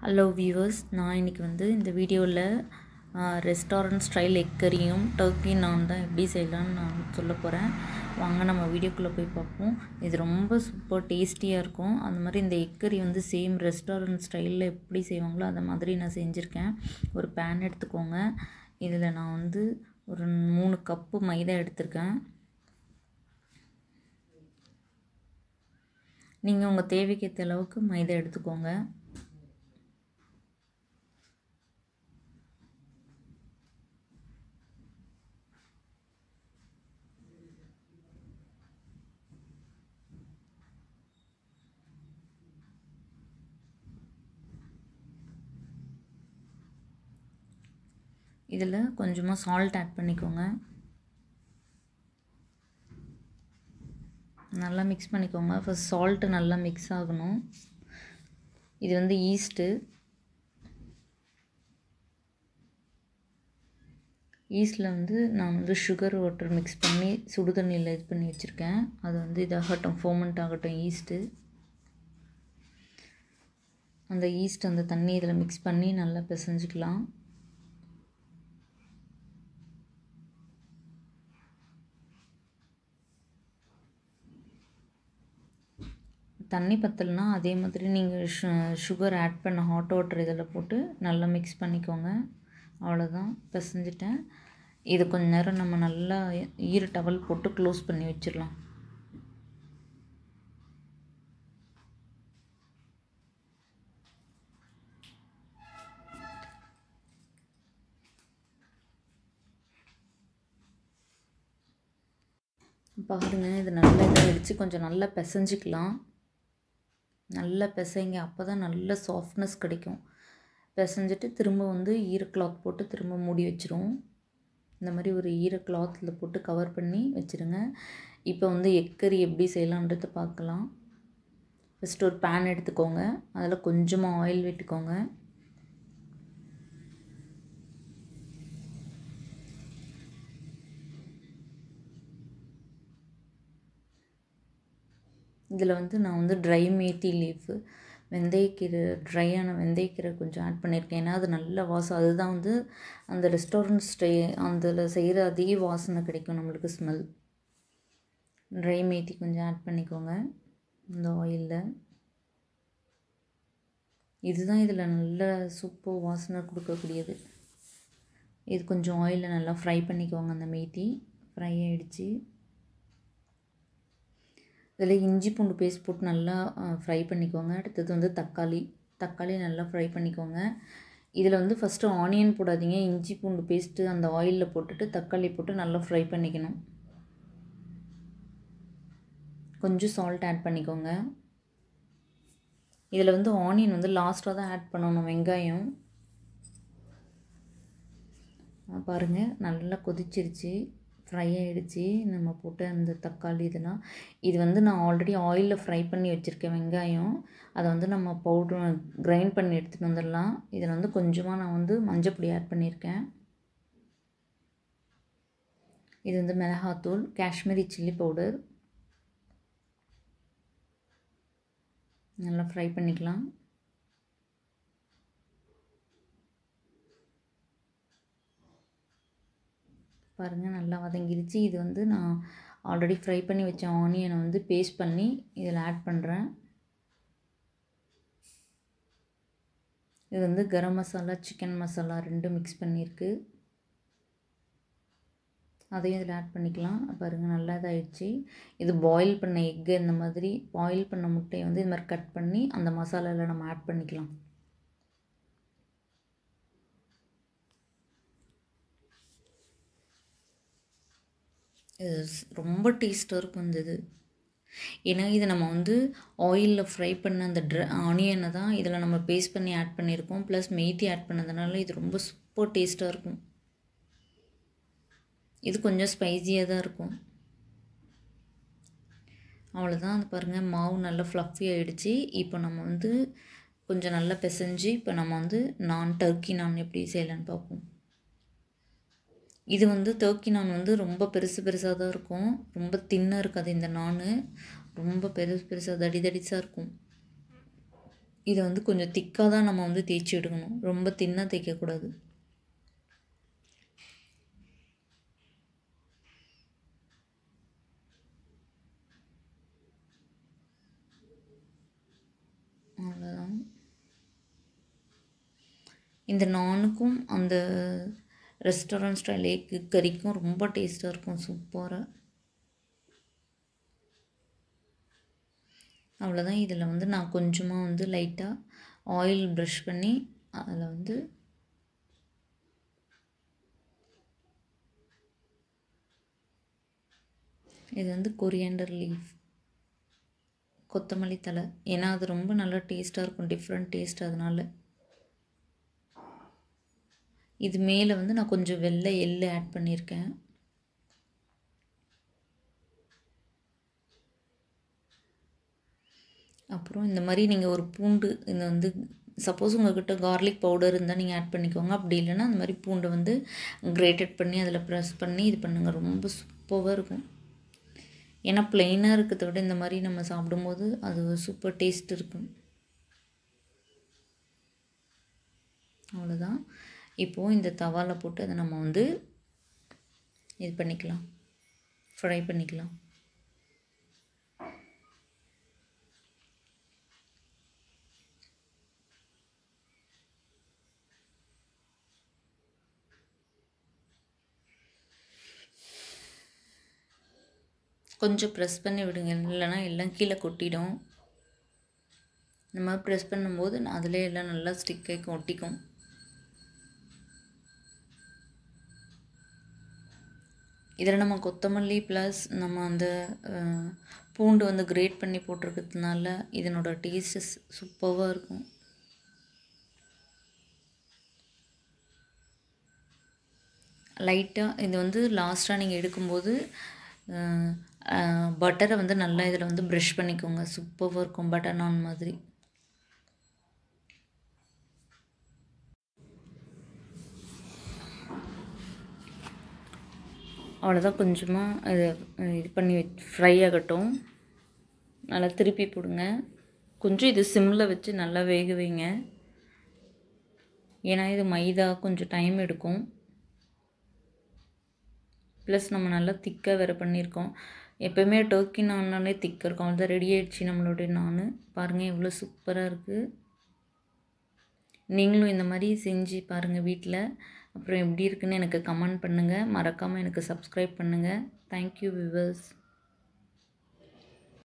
hello viewers நான் இன்றைக்கி வந்து இந்த வீடியோவில் ரெஸ்டாரண்ட் ஸ்டைல் எக் கறியும் டர்க்கி நான் தான் எப்படி செய்யலாம்னு நான் சொல்ல போகிறேன் வாங்க நம்ம வீடியோக்குள்ளே போய் பார்ப்போம் இது ரொம்ப சூப்பர் டேஸ்டியாக இருக்கும் அந்த மாதிரி இந்த எக் கறி வந்து சேம் ரெஸ்டாரண்ட் ஸ்டைலில் எப்படி செய்வாங்களோ அந்த மாதிரி நான் செஞ்சுருக்கேன் ஒரு பேன் எடுத்துக்கோங்க இதில் நான் வந்து ஒரு மூணு கப்பு மைதா எடுத்திருக்கேன் நீங்கள் உங்கள் தேவைக்கேற்ற அளவுக்கு மைதா எடுத்துக்கோங்க இதில் கொஞ்சமாக சால்ட் ஆட் பண்ணிக்கோங்க நல்லா மிக்ஸ் பண்ணிக்கோங்க ஃபஸ்ட் சால்ட்டு நல்லா மிக்ஸ் ஆகணும் இது வந்து ஈஸ்ட்டு ஈஸ்டில் வந்து நான் வந்து சுகர் வாட்டர் மிக்ஸ் பண்ணி சுடு தண்ணியில் இது பண்ணி வச்சுருக்கேன் அது வந்து இதாகட்டும் ஃபோமெண்ட் ஆகட்டும் ஈஸ்ட்டு அந்த ஈஸ்ட் அந்த தண்ணி இதில் மிக்ஸ் பண்ணி நல்லா பிசைஞ்சிக்கலாம் தண்ணி பத்தலைனா அதே மாதிரி நீங்கள் ஷு சுகர் ஆட் பண்ண ஹாட் வாட்டர் இதில் போட்டு நல்லா மிக்ஸ் பண்ணிக்கோங்க அவ்வளோதான் பிசைஞ்சிட்டேன் இது கொஞ்ச நேரம் நம்ம நல்லா ஈர டவல் போட்டு க்ளோஸ் பண்ணி வச்சிடலாம் பாருங்கள் இது நல்லா இதாக அடித்து கொஞ்சம் நல்லா பிசைஞ்சிக்கலாம் நல்லா பிசைங்க அப்போ தான் நல்ல சாஃப்ட்னஸ் கிடைக்கும் பிசைஞ்சிட்டு திரும்ப வந்து ஈர கிளாத் போட்டு திரும்ப மூடி வச்சிரும் இந்த மாதிரி ஒரு ஈர கிளாத்தில் போட்டு கவர் பண்ணி வச்சுருங்க இப்போ வந்து எக்கறி எப்படி செய்யலான்றதை பார்க்கலாம் ஃபஸ்ட்டு ஒரு பேன் எடுத்துக்கோங்க அதில் கொஞ்சமாக ஆயில் விட்டுக்கோங்க இதில் வந்து நான் வந்து ட்ரை மேத்தி லீஃபு வெந்தயக்கீரை ட்ரையான வெந்தயக்கீரை கொஞ்சம் ஆட் பண்ணியிருக்கேன் ஏன்னா அது நல்ல வாசம் அதுதான் வந்து அந்த ரெஸ்டாரண்ட் ஸ்டே அதில் செய்கிற அதே வாசனை கிடைக்கும் நம்மளுக்கு ஸ்மெல் ட்ரை மேத்தி கொஞ்சம் ஆட் பண்ணிக்கோங்க இந்த ஆயிலில் இதுதான் இதில் நல்ல சூப்பர் வாசனை கொடுக்கக்கூடியது இது கொஞ்சம் ஆயிலில் நல்லா ஃப்ரை பண்ணிக்கோங்க அந்த மேத்தி ஃப்ரை ஆகிடுச்சு இதில் இஞ்சி பூண்டு பேஸ்ட் போட்டு நல்லா ஃப்ரை பண்ணிக்கோங்க அடுத்தது வந்து தக்காளி தக்காளி நல்லா ஃப்ரை பண்ணிக்கோங்க இதில் வந்து ஃபஸ்ட்டு ஆனியன் போடாதீங்க இஞ்சி பூண்டு பேஸ்ட்டு அந்த ஆயிலில் போட்டுட்டு தக்காளி போட்டு நல்லா ஃப்ரை பண்ணிக்கணும் கொஞ்சம் சால்ட் ஆட் பண்ணிக்கோங்க இதில் வந்து ஆனியன் வந்து லாஸ்ட்டாக தான் ஆட் பண்ணணும் வெங்காயம் பாருங்கள் நல்லா கொதிச்சிருச்சு ஃப்ரை ஆகிடுச்சு நம்ம போட்ட அந்த தக்காளி இதெல்லாம் இது வந்து நான் ஆல்ரெடி ஆயிலில் ஃப்ரை பண்ணி வச்சுருக்கேன் வெங்காயம் அதை வந்து நம்ம பவுட்ரு கிரைண்ட் பண்ணி எடுத்துகிட்டு வந்துடலாம் இதில் வந்து கொஞ்சமாக நான் வந்து மஞ்சப்பொடி ஆட் பண்ணியிருக்கேன் இது வந்து மிளகாத்தூள் காஷ்மீரி சில்லி பவுடர் நல்லா ஃப்ரை பண்ணிக்கலாம் பாருங்கள் நல்லா வதங்கிருச்சு இது வந்து நான் ஆல்ரெடி ஃப்ரை பண்ணி வச்ச ஆனியனை வந்து பேஸ்ட் பண்ணி இதில் ஆட் பண்ணுறேன் இது வந்து கரம் மசாலா சிக்கன் மசாலா ரெண்டும் மிக்ஸ் பண்ணியிருக்கு அதையும் இதில் ஆட் பண்ணிக்கலாம் பாருங்கள் நல்லா இதாகிடுச்சு இது பாயில் பண்ண எக்கு இந்த மாதிரி பாயில் பண்ண முட்டையை வந்து இது மாதிரி கட் பண்ணி அந்த மசாலாவில் நம்ம ஆட் பண்ணிக்கலாம் இது ரொம்ப டேஸ்ட்டாக இருக்கும் இந்த இது ஏன்னா இதை நம்ம வந்து ஆயிலில் ஃப்ரை பண்ண அந்த ட்ர ஆனியனை தான் இதில் நம்ம பேஸ்ட் பண்ணி ஆட் பண்ணியிருக்கோம் ப்ளஸ் மெய்த்தி ஆட் பண்ணதுனால இது ரொம்ப சூப்பர் டேஸ்ட்டாக இருக்கும் இது கொஞ்சம் ஸ்பைஸியாக தான் இருக்கும் அவ்வளோதான் அது பாருங்கள் மாவு நல்லா ஃப்ளஃபி ஆகிடுச்சு இப்போ நம்ம வந்து கொஞ்சம் நல்லா பிசைஞ்சு இப்போ நம்ம வந்து நான் டர்க்கி நான் எப்படி செய்யலான்னு பார்ப்போம் இது வந்து டர்க்கி நான் வந்து ரொம்ப பெருசு பெருசாக தான் இருக்கும் ரொம்ப தின்னாக இருக்காது இந்த நான் ரொம்ப பெருசு பெருசாக தடி தடிசாக இருக்கும் இதை வந்து கொஞ்சம் திக்காக தான் நம்ம வந்து தேய்ச்சி எடுக்கணும் ரொம்ப தின்னாக தேய்க்கக்கூடாது அவ்வளோதான் இந்த நானுக்கும் அந்த ரெஸ்டாரண்ட் ஸ்டைல் எக்கு கறிக்கும் ரொம்ப டேஸ்ட்டாக இருக்கும் சூப்பராக அவ்வளோதான் இதில் வந்து நான் கொஞ்சமாக வந்து லைட்டாக ஆயில் ப்ரஷ் பண்ணி அதில் வந்து இது வந்து கொரியாண்டர் லீஃப் கொத்தமல்லி தலை ஏன்னா அது ரொம்ப நல்லா டேஸ்ட்டாக இருக்கும் டிஃப்ரெண்ட் டேஸ்ட் அதனால இது மேலே வந்து நான் கொஞ்சம் வெள்ளை எள்ளு ஆட் பண்ணியிருக்கேன் அப்புறம் இந்த மாதிரி நீங்கள் ஒரு பூண்டு இந்த வந்து சப்போஸ் உங்கள்கிட்ட கார்லிக் பவுடர் இருந்தால் நீங்கள் ஆட் பண்ணிக்கோங்க அப்படி இல்லைன்னா அந்த மாதிரி பூண்டை வந்து கிரேட்டட் பண்ணி அதில் ப்ரெஸ் பண்ணி இது பண்ணுங்கள் ரொம்ப சூப்பராக இருக்கும் ஏன்னா ப்ளெயினாக இருக்கிறத விட இந்த மாதிரி நம்ம சாப்பிடும்போது அது சூப்பர் டேஸ்ட் இருக்கும் அவ்வளோதான் இப்போது இந்த தவாவில் போட்டு அதை நம்ம வந்து இது பண்ணிக்கலாம் ஃப்ரை பண்ணிக்கலாம் கொஞ்சம் ப்ரெஸ் பண்ணி விடுங்க இல்லைன்னா எல்லாம் கீழே கொட்டிடும் இந்த மாதிரி ப்ரெஸ் பண்ணும்போது அதிலே எல்லாம் நல்லா ஸ்டிக் ஆகி ஒட்டிக்கும் இதில் நம்ம கொத்தமல்லி ப்ளஸ் நம்ம அந்த பூண்டு வந்து கிரேட் பண்ணி போட்டிருக்கிறதுனால இதனோட டேஸ்ட்டு சூப்பராக இருக்கும் லைட்டாக இது வந்து லாஸ்ட்டாக நீங்கள் எடுக்கும்போது பட்டரை வந்து நல்லா இதில் வந்து ப்ரஷ் பண்ணிக்கோங்க சூப்பராக இருக்கும் பட்டர் நான் மாதிரி அவ்வளோதான் கொஞ்சமாக இது இது பண்ணி ஃப்ரை ஆகட்டும் நல்லா திருப்பி போடுங்க கொஞ்சம் இது சிம்மில் வச்சு நல்லா வேக வைங்க ஏன்னா இது மைதா கொஞ்சம் டைம் எடுக்கும் ப்ளஸ் நம்ம நல்லா திக்காக வேறு பண்ணியிருக்கோம் எப்போயுமே டர்க்கி நான்னாலே திக்காக இருக்கும் அவ்வளோதான் ரெடி ஆகிடுச்சு நம்மளுடைய நான் பாருங்கள் எவ்வளோ சூப்பராக இருக்குது நீங்களும் இந்த மாதிரி செஞ்சு பாருங்கள் வீட்டில் அப்புறம் எப்படி இருக்குன்னு எனக்கு கமெண்ட் பண்ணுங்கள் மறக்காமல் எனக்கு சப்ஸ்கிரைப் பண்ணுங்கள் தேங்க்யூ விவர்ஸ்